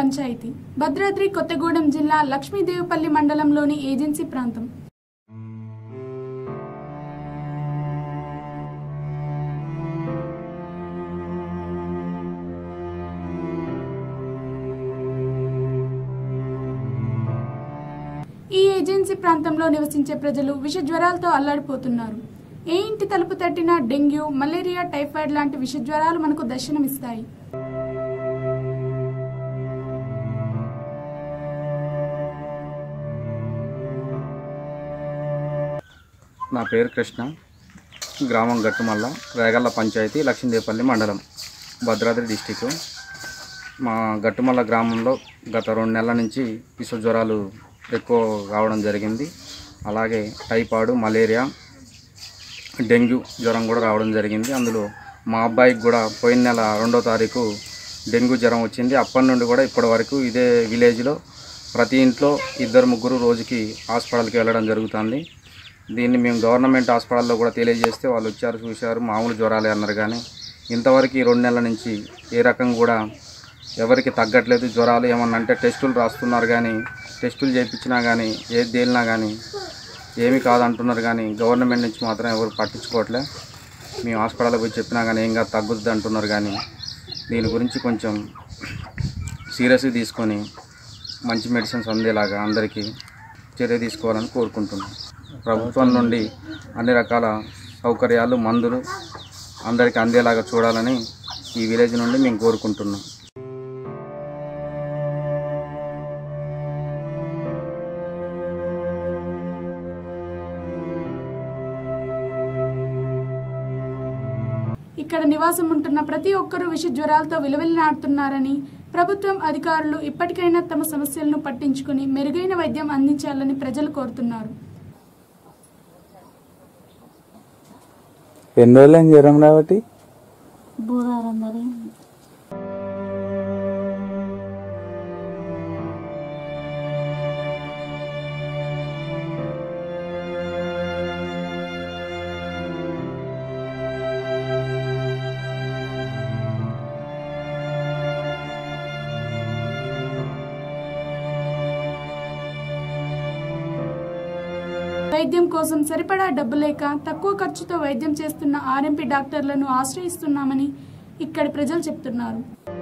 పంచాయతీ భద్రాద్రి కొత్తగూడెం జిల్లా లక్ష్మీదేవిపల్లి మండలంలోని ఏజెన్సీ ప్రాంతం ఈ ఏజెన్సీ ప్రాంతంలో నివసించే ప్రజలు విష జ్వరాలతో అల్లాడిపోతున్నారు ఏ ఇంటి తలుపు తట్టినా డెంగ్యూ మలేరియా టైఫాయిడ్ లాంటి విష జ్వరాలు మనకు దర్శనమిస్తాయి నా పేరు కృష్ణ గ్రామం గట్టుమల్ల రేగల్ల పంచాయతీ లక్ష్మీదేవపల్లి మండలం భద్రాద్రి డిస్టిక్ మా గట్టుమల్ల గ్రామంలో గత రెండు నెలల నుంచి విష జ్వరాలు ఎక్కువ రావడం జరిగింది అలాగే టైఫాయిడ్ మలేరియా డెంగ్యూ జ్వరం కూడా రావడం జరిగింది అందులో మా అబ్బాయికి కూడా పోయిన నెల రెండో తారీఖు డెంగ్యూ జ్వరం వచ్చింది అప్పటి నుండి కూడా ఇప్పటి వరకు ఇదే విలేజ్లో ప్రతి ఇంట్లో ఇద్దరు ముగ్గురు రోజుకి హాస్పిటల్కి వెళ్ళడం జరుగుతుంది దీన్ని మేము గవర్నమెంట్ హాస్పిటల్లో కూడా తెలియజేస్తే వాళ్ళు వచ్చారు చూశారు మామూలు జ్వరాలే అన్నారు కానీ ఇంతవరకు ఈ రెండు నెలల నుంచి ఏ రకం కూడా ఎవరికి తగ్గట్లేదు జ్వరాలు ఏమన్నా అంటే టెస్టులు రాస్తున్నారు కానీ టెస్టులు చేయించినా కానీ ఏది తేలినా కానీ ఏమీ కాదంటున్నారు కానీ గవర్నమెంట్ నుంచి మాత్రం ఎవరు పట్టించుకోవట్లే మేము హాస్పిటల్కి పోయి చెప్పినా కానీ ఏం కాదు తగ్గుద్ది అంటున్నారు కానీ దీని గురించి కొంచెం సీరియస్గా తీసుకొని మంచి మెడిసిన్స్ అందేలాగా అందరికీ చర్య తీసుకోవాలని కోరుకుంటున్నాం ప్రభుత్వం నుండి అన్ని రకాల సౌకర్యాలు మందులు అందరికీ అందేలాగా చూడాలని ఈ విలేజ్ నుండి మేము కోరుకుంటున్నాం ఇక్కడ నివాసం ఉంటున్న ప్రతి ఒక్కరూ విష జ్వరాలతో విలువెల్లాడుతున్నారని ప్రభుత్వం అధికారులు ఇప్పటికైనా తమ సమస్యలను పట్టించుకుని మెరుగైన వైద్యం అందించాలని ప్రజలు కోరుతున్నారు ఎన్ని రోజులు ఏం జ్వరం రాబట్టి బుధవారం మరి వైద్యం కోసం సరిపడా డబ్బు లేక తక్కువ ఖర్చుతో వైద్యం చేస్తున్న ఆర్ఎంపీ డాక్టర్లను ఆశ్రయిస్తున్నామని ఇక్కడి ప్రజలు చెప్తున్నారు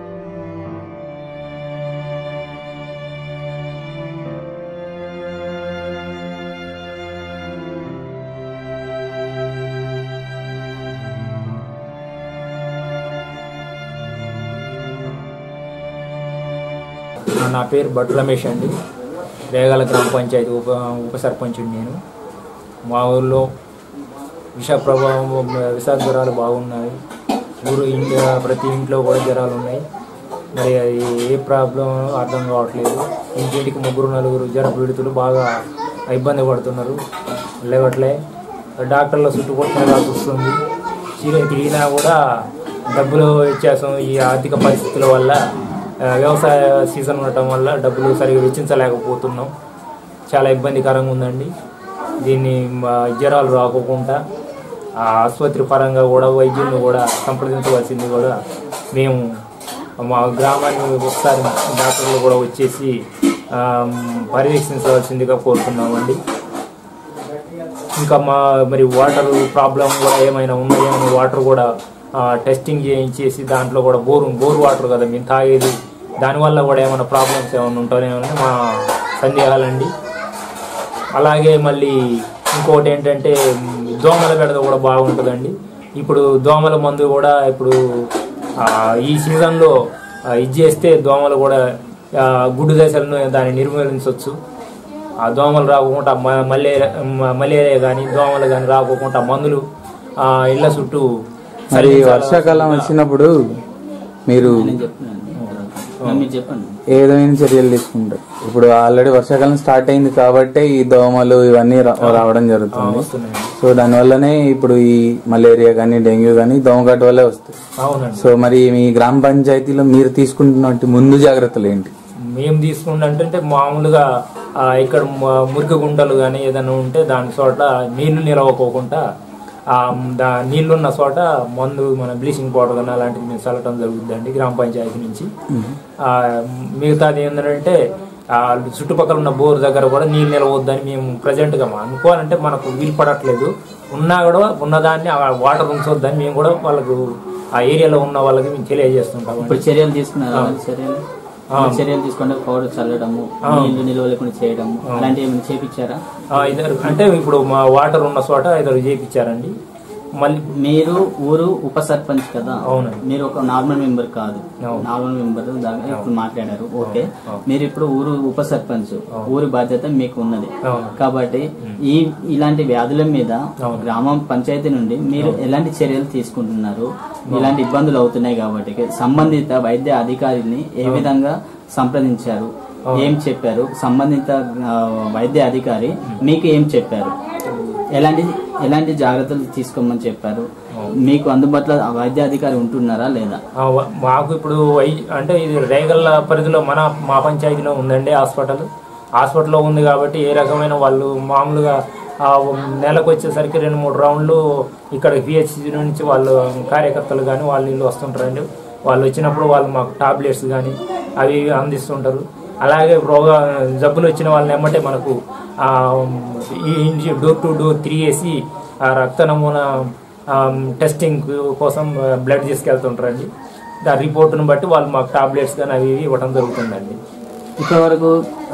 నా పేరు భట్ రమేష్ అండి రేగాల గ్రామ పంచాయతీ ఉప ఉప సర్పంచుని నేను మా ఊళ్ళో విష ప్రభావం విష జ్వరాలు బాగున్నాయి ఊరు ఇంటి ప్రతి ఇంట్లో కూడా జ్వరాలు ఉన్నాయి మరి అది ఏ ప్రాబ్లం అర్థం కావట్లేదు ఇంటింటికి ముగ్గురు నలుగురు జ్వర పీడితులు బాగా ఇబ్బంది పడుతున్నారు లేవట్లే డాక్టర్ల చుట్టుపక్కల తిరగాల్సి వస్తుంది చీర తిరిగినా కూడా డబ్బులు వ్యత్యాసం ఈ ఆర్థిక పరిస్థితుల వల్ల ఆ, వ్యవసాయ సీజన్ ఉండటం వల్ల డబ్బులు సరిగా వెచ్చించలేకపోతున్నాం చాలా ఇబ్బందికరంగా ఉందండి దీన్ని మా జ్వరాలు రాకోకుండా ఆ ఆసుపత్రి పరంగా కూడా వైద్యులను కూడా సంప్రదించవలసింది కూడా మేము మా గ్రామాన్ని ఒకసారి డాక్టర్లు కూడా వచ్చేసి ఆ, పర్యవేక్షించవలసిందిగా కోరుతున్నామండి ఇంకా మా మరి వాటర్ ప్రాబ్లం కూడా ఏమైనా ఉన్నాయేమో వాటర్ కూడా ఆ, టెస్టింగ్ చేయించేసి దాంట్లో కూడా బోరు బోర్ వాటర్ కదా మేము తాగేది దానివల్ల కూడా ఏమైనా ప్రాబ్లమ్స్ ఏమైనా ఉంటాయేమో మా సందేహాలండి అలాగే మళ్ళీ ఇంకోటి ఏంటంటే మ్, దోమల బెడద కూడా బాగుంటుందండి ఇప్పుడు దోమల మందు కూడా ఇప్పుడు ఆ, ఈ సీజన్లో ఆ, ఇది చేస్తే దోమలు కూడా ఆ, గుడ్డు దశలను దాన్ని నిర్మూలించవచ్చు ఆ దోమలు రాకుండా మ- మలేరియా మ- మలేరియా కానీ దోమలు కానీ రాకోకుండా మందులు ఆ, ఇళ్ళ చుట్టూ మరి చల్లించాలి. వర్షాకాలం వచ్చినప్పుడు మీరు ఏ విధమైన చర్యలు తీసుకుంటారు ఇప్పుడు ఆల్రెడీ వర్షాకాలం స్టార్ట్ అయింది కాబట్టి ఈ దోమలు ఇవన్నీ రా- రావడం జరుగుతుంది వస్తున్నాయండి సో దానివల్లనే ఇప్పుడు ఈ మలేరియా కానీ డెంగ్యూ కానీ దోమకాటు వల్లే వస్తాయి అవునండి సో మరి మీ గ్రామ పంచాయతీలో మీరు తీసుకుంటున్నట్టు ముందు జాగ్రత్తలు ఏంటి మేము తీసుకుంటే మామూలుగా ఆ, ఇక్కడ మ- మురికి గుంటలు కానీ ఏదైనా ఉంటే దాని చోట నీళ్లు నిలవకోకుండా ఆ దా నీళ్లున్న చోట మందు మన బ్లీచింగ్ పౌడర్ కానీ అలాంటివి మేము చల్లటం జరుగుతుందండి గ్రామ పంచాయతీ నుంచి ఆ, మిగతాది ఏంటంటే ఆ చుట్టుపక్కల ఉన్న బోర్ దగ్గర కూడా నీళ్ళు నిలవద్దని మేము ప్రజెంట్గా అనుకోవాలంటే మనకు వీలు పడట్లేదు ఉన్నా కూడా ఉన్నదాన్ని ఆ వాటర్ ఉంచొద్దని మేము కూడా వాళ్ళకు ఆ ఏరియాలో ఉన్న వాళ్ళకి మేము తెలియజేస్తుంటాం ఇప్పుడు చర్యలు తీసుకున్నారు అలాంటి చర్యలు చర్యలు తీసుకుంటే పౌడర్ చల్లడము నీళ్లు నిల్వ లేకుండా చేయడము అలాంటివి ఏమైనా చేపించారా ఆ, ఇద్దరు అంటే ఇప్పుడు మా వాటర్ ఉన్న చోట ఇద్దరు చేయించారండి మళ్ళీ మీరు ఊరు ఉప సర్పంచ్ కదా అవునండి. మీరు ఒక నార్మల్ మెంబర్ కాదు అవును. నార్మల్ మెంబర్ దాకా ఇప్పుడు మాట్లాడారు ఓకే మీరు ఇప్పుడు ఊరు ఉప సర్పంచ్ ఊరి బాధ్యత మీకు ఉన్నది అవును. కాబట్టి ఈ ఇలాంటి వ్యాధుల మీద అవును. గ్రామం పంచాయతీ నుండి మీరు ఎలాంటి చర్యలు తీసుకుంటున్నారు ఇలాంటి ఇబ్బందులు అవుతున్నాయి కాబట్టి సంబంధిత వైద్య అధికారిని ఏ విధంగా సంప్రదించారు ఏం చెప్పారు సంబంధిత ఆ, వైద్య అధికారి మీకు ఏం చెప్పారు ఎలాంటి ఎలాంటి జాగ్రత్తలు తీసుకోమని చెప్పారు మీకు అందుబాటులో ఆ వైద్య అధికారి ఉంటున్నారా లేదా ఆ, వ- మాకు ఇప్పుడు వై అంటే ఇది రేగల్ల పరిధిలో మన మా పంచాయతీలో ఉందండి హాస్పిటల్ హాస్పిటల్లో ఉంది కాబట్టి ఏ రకమైన వాళ్ళు మామూలుగా ఆ నెలకు వచ్చేసరికి రెండు మూడు రౌండ్లు ఇక్కడ పిహెచ్సి నుంచి వాళ్ళు కార్యకర్తలు కానీ వాళ్ళు వీళ్ళు వస్తుంటారండి వాళ్ళు వచ్చినప్పుడు వాళ్ళు మాకు టాబ్లెట్స్ కానీ అవి ఇవి అందిస్తుంటారు అలాగే రోగ జబ్బులు వచ్చిన వాళ్ళని ఎమ్మటే మనకు ఆ, ఈ ఇంటి డోర్ టు డోర్ తిరిగేసి ఆ రక్త నమూనా టెస్టింగ్ కోసం బ్లడ్ తీసుకెళ్తుంటారండి దాని రిపోర్ట్ను బట్టి వాళ్ళు మాకు టాబ్లెట్స్ కానీ అవి ఇవి ఇవ్వడం జరుగుతుందండి ఇప్పటి వరకు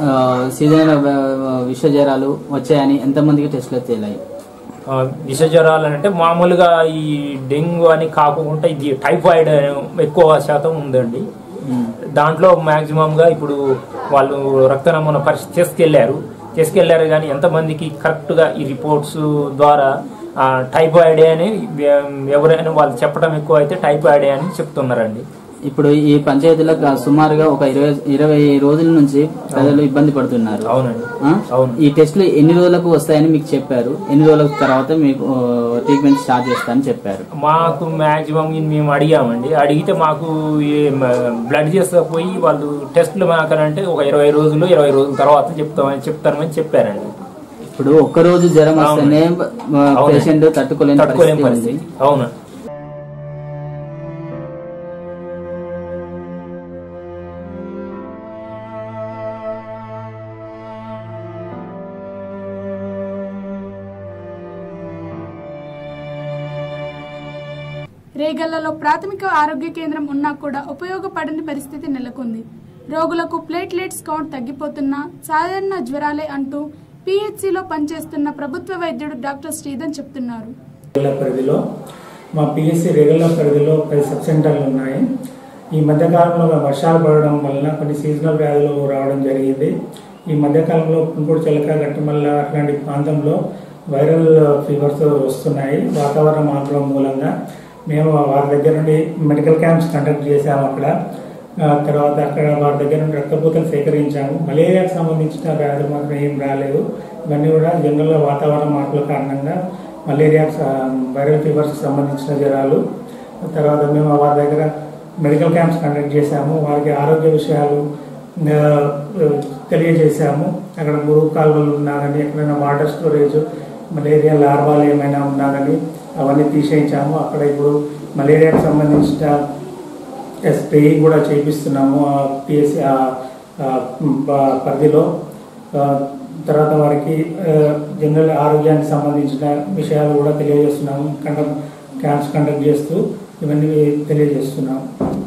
సీజన్ విష జ్వరాలు వచ్చాయని ఎంతమందికి టెస్టులు తేలాయి ఆ, విష జ్వరాలు అంటే మామూలుగా ఈ డెంగ్యూ అని కాకుండా ఇది టైఫాయిడ్ ఎక్కువ శాతం ఉందండి దాంట్లో maximum గా ఇప్పుడు వాళ్ళు రక్త నమూనా పరీక్ష చేసుకెళ్లారు చేసుకెళ్లారు కానీ ఎంతమందికి కరెక్ట్గా ఈ రిపోర్ట్స్ ద్వారా ఆ, టైఫాయిడే అని ఎ- ఎవరైనా వాళ్ళు చెప్పడం ఎక్కువ అయితే టైఫాయిడే అని చెప్తున్నారండి ఇప్పుడు ఈ పంచాయతీలో గా- సుమారుగా ఒక ఇరవై ఇరవై రోజుల నుంచి ప్రజలు ఇబ్బంది పడుతున్నారు అవునండి ఆ? అవును. ఈ టెస్టులు ఎన్ని రోజులకు వస్తాయని మీకు చెప్పారు ఎన్ని రోజుల తర్వాత మీకు ట్రీట్మెంట్ స్టార్ట్ చేస్తారని చెప్పారు మాకు మాక్సిమం మేము అడిగామండి అడిగితే మాకు బ్లడ్ చేసుకపోయి వాళ్ళు టెస్టులు మాకనంటే ఒక ఇరవై రోజులు ఇరవై రోజుల తర్వాత చెప్తామని చెప్తారని చెప్పారండి ఇప్పుడు ఒక్క రోజు జ్వరం వస్తేనే అవునండి. పేషెంట్ తట్టుకోలేని తట్టుకోలేని పరిస్థితి ఉంది పరిస్థితి అవును రేగళ్లలో ప్రాథమిక ఆరోగ్య కేంద్రం ఉన్నా కూడా ఉపయోగపడని పరిస్థితి నెలకొంది రోగులకు ప్లేట్లెట్స్ కౌంట్ తగ్గిపోతున్నా సాధారణ జ్వరాలే అంటూ పీహెచ్సిలో పనిచేస్తున్న ప్రభుత్వ వైద్యుడు డాక్టర్ శ్రీధన్ చెప్తున్నారు రేగల పరిధిలో మా పిఎస్సి రేగల పరిధిలో పది సబ్ సెంటర్లు ఉన్నాయి ఈ మధ్యకాలంలో వర్షాలు పడడం వలన కొన్ని సీజనల్ వ్యాధులు రావడం జరిగింది ఈ మధ్యకాలంలో కుంకుడు చిలక గట్టిమల్ల అట్లాంటి ప్రాంతంలో వైరల్ ఫీవర్స్ వస్తున్నాయి వాతావరణ మార్పుల మూలంగా మేము వారి దగ్గర నుండి మెడికల్ క్యాంప్స్ కండక్ట్ చేశాము అక్కడ ఆ తర్వాత అక్కడ వారి దగ్గర నుండి రక్తపోతలు సేకరించాము మలేరియాకు సంబంధించిన వ్యాధులు మాత్రం ఏం రాలేదు ఇవన్నీ కూడా జనరల్గా వాతావరణ మార్పుల కారణంగా మలేరియా వైరల్ ఫీవర్స్ సంబంధించిన జ్వరాలు తర్వాత మేము వారి దగ్గర మెడికల్ క్యాంప్స్ కండక్ట్ చేశాము వారికి ఆరోగ్య విషయాలు ఆ, తెలియజేశాము అక్కడ మురుగు కాలువలు ఉన్నా కానీ ఎక్కడైనా వాటర్ స్టోరేజ్ మలేరియా లార్వాలు ఏమైనా ఉన్నా కానీ అవన్నీ తీసేయించాము అక్కడ ఇప్పుడు మలేరియాకు సంబంధించిన స్ప్రేయింగ్ కూడా చేపిస్తున్నాము పిఎస్సి పరిధిలో ఆ, తర్వాత వారికి ఆ, జనరల్ ఆరోగ్యానికి సంబంధించిన విషయాలు కూడా తెలియజేస్తున్నాము కండక్ట్ క్యాంప్స్ కండక్ట్ చేస్తూ ఇవన్నీ తెలియజేస్తున్నాము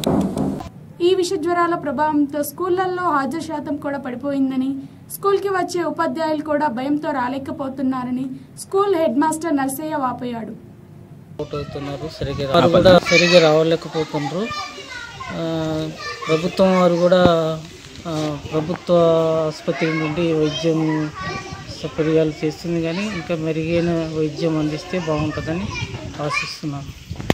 ఈ విష జ్వరాల ప్రభావంతో స్కూళ్లలో హాజరు శాతం కూడా పడిపోయిందని స్కూల్కి వచ్చే ఉపాధ్యాయులు కూడా భయంతో రాలేకపోతున్నారని స్కూల్ హెడ్ మాస్టర్ నర్సయ్య వాపోయాడు అవుతున్నారు సరిగ్గా వారు కూడా సరిగ్గా రావలేకపోతున్నారు ఆ, ప్రభుత్వం వారు కూడా ఆ, ప్రభుత్వ ఆసుపత్రి నుండి వైద్యం సౌకర్యాలు చేస్తుంది కానీ ఇంకా మెరుగైన వైద్యం అందిస్తే బాగుంటుందని ఆశిస్తున్నాను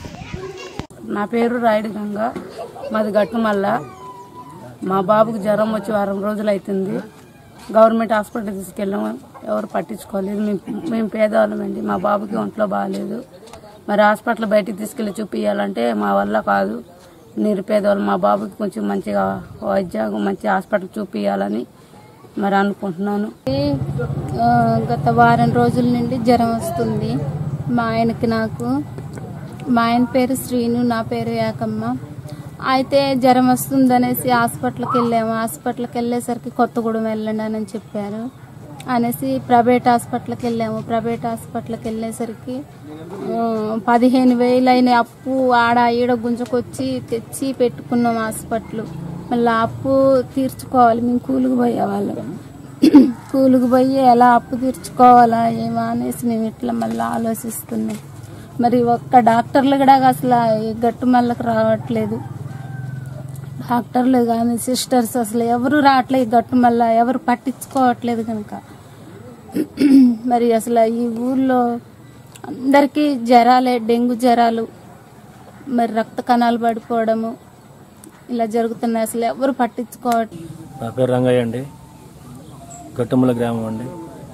నా పేరు రాయుడు గంగ మాది గట్టుమల్ల మా బాబుకు జ్వరం వచ్చి వారం రోజులు అవుతుంది గవర్నమెంట్ హాస్పిటల్ తీసుకెళ్ళాము ఎవరు పట్టించుకోలేదు మేము మేము పేదవాళ్ళమండి మా బాబుకి ఒంట్లో బాగాలేదు మరి హాస్పిటల్ బయటికి తీసుకెళ్ళి చూపించాలంటే మా వల్ల కాదు నిరుపేదవాళ్ళు మా బాబుకి కొంచెం మంచిగా వైద్యం మంచి హాస్పిటల్ చూపించాలని మరి అనుకుంటున్నాను ఆ, గత వారం రోజుల నుండి జ్వరం వస్తుంది మా ఆయనకి నాకు మా ఆయన పేరు శ్రీను నా పేరు ఏకమ్మ అయితే జ్వరం వస్తుందనేసి హాస్పిటల్కి వెళ్ళాము హాస్పిటల్కి వెళ్ళేసరికి కొత్తగూడెం వెళ్ళండి అని చెప్పారు అనేసి ప్రైవేట్ హాస్పిటల్కి వెళ్ళాము ప్రైవేట్ హాస్పిటల్కి వెళ్ళేసరికి ఆ, పదిహేను వేలు అయిన అప్పు ఆడ ఈడ గుంజుకొచ్చి తెచ్చి పెట్టుకున్నాం హాస్పిటల్ మళ్ళీ అప్పు తీర్చుకోవాలి మేము కూలికి పోయేవాళ్ళం కూలికి పోయి ఎలా అప్పు తీర్చుకోవాలా ఏమో అనేసి మేము ఇట్లా మళ్ళీ ఆలోచిస్తున్నాం మరి ఒక్క డాక్టర్లు కూడా అసలు ఈ గట్టు మళ్ళకి రావట్లేదు డాక్టర్లు కానీ సిస్టర్స్ అసలు ఎవరు రావట్లేదు ఈ గట్టు మళ్ళా ఎవరు పట్టించుకోవట్లేదు కనుక మరి అసలు ఈ ఊర్లో అందరికీ జ్వరాలే డెంగ్యూ జ్వరాలు మరి రక్త కణాలు పడిపోవడము ఇలా జరుగుతున్నాయి అసలు ఎవరు పట్టించుకోవట్లేదు నా పేరు రంగయ్య అండి గట్టుమల గ్రామం అండి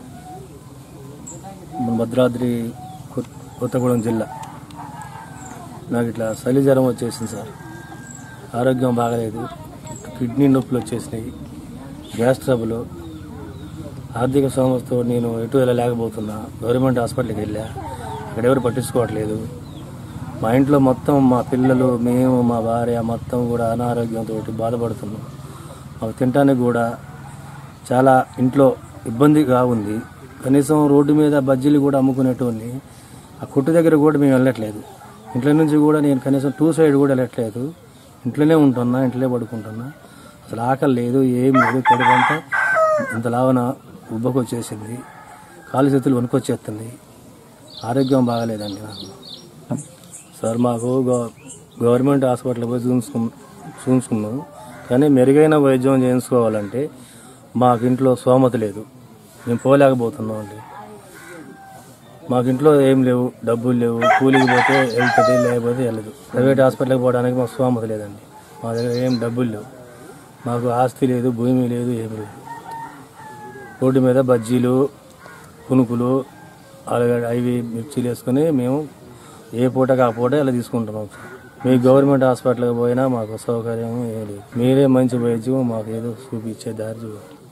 మన భద్రాద్రి కొత్- కొత్తగూడెం జిల్లా నాకు ఇట్లా చలి జ్వరం వచ్చేసింది సార్ ఆరోగ్యం బాగలేదు కిడ్నీ నొప్పులు వచ్చేసినాయి గ్యాస్ ట్రబుల్ ఆర్థిక సమస్యతో నేను ఎటు వెళ్ళలేకపోతున్నా గవర్నమెంట్ హాస్పిటల్కి వెళ్ళా అక్కడ ఎవరు పట్టించుకోవట్లేదు మా ఇంట్లో మొత్తం మా పిల్లలు మేము మా భార్య మొత్తం కూడా అనారోగ్యంతో బాధపడుతున్నాం మాకు తినడానికి కూడా చాలా ఇంట్లో ఇబ్బందిగా ఉంది కనీసం రోడ్డు మీద బజ్జీలు కూడా అమ్ముకునేటోని ఆ కొట్టు దగ్గర కూడా మేము వెళ్ళట్లేదు ఇంట్లో నుంచి కూడా నేను కనీసం టూ సైడ్ కూడా వెళ్ళట్లేదు ఇంట్లోనే ఉంటున్నా ఇంట్లోనే పడుకుంటున్నా అసలు ఆకలి లేదు ఏం లేదు కడుపంతా ఇంత లావన ఉబ్బకు వచ్చేసింది కాలు చేతులు వణుకొచ్చేస్తుంది ఆరోగ్యం బాగాలేదండి నాకు సార్ మాకు గవ- గవర్నమెంట్ హాస్పిటల్ పోయి చూసుకున్నాం చూసుకున్నాం కానీ మెరుగైన వైద్యం చేయించుకోవాలంటే మాకు ఇంట్లో స్తోమత లేదు మేము పోలేకపోతున్నాం అండి మాకు ఇంట్లో ఏం లేవు డబ్బులు లేవు కూలికి పోతే వెళ్తుంది లేకపోతే వెళ్ళదు ప్రైవేట్ హాస్పిటల్కి పోవడానికి మాకు స్తోమత లేదండి మా దగ్గర ఏం డబ్బులు లేవు మాకు ఆస్తి లేదు భూమి లేదు ఏమి లేదు రోడ్డు మీద బజ్జీలు పునుకులు అలాగే అవి మిర్చీలు వేసుకుని మేము ఏ పూటకి ఆ పూట ఇలా తీసుకుంటున్నాం సార్ మీ గవర్నమెంట్ హాస్పిటల్కి పోయినా మాకు సౌకర్యం ఏం లేదు మీరే మంచి వైద్యం మాకు ఏదో చూపించే దారి చూడండి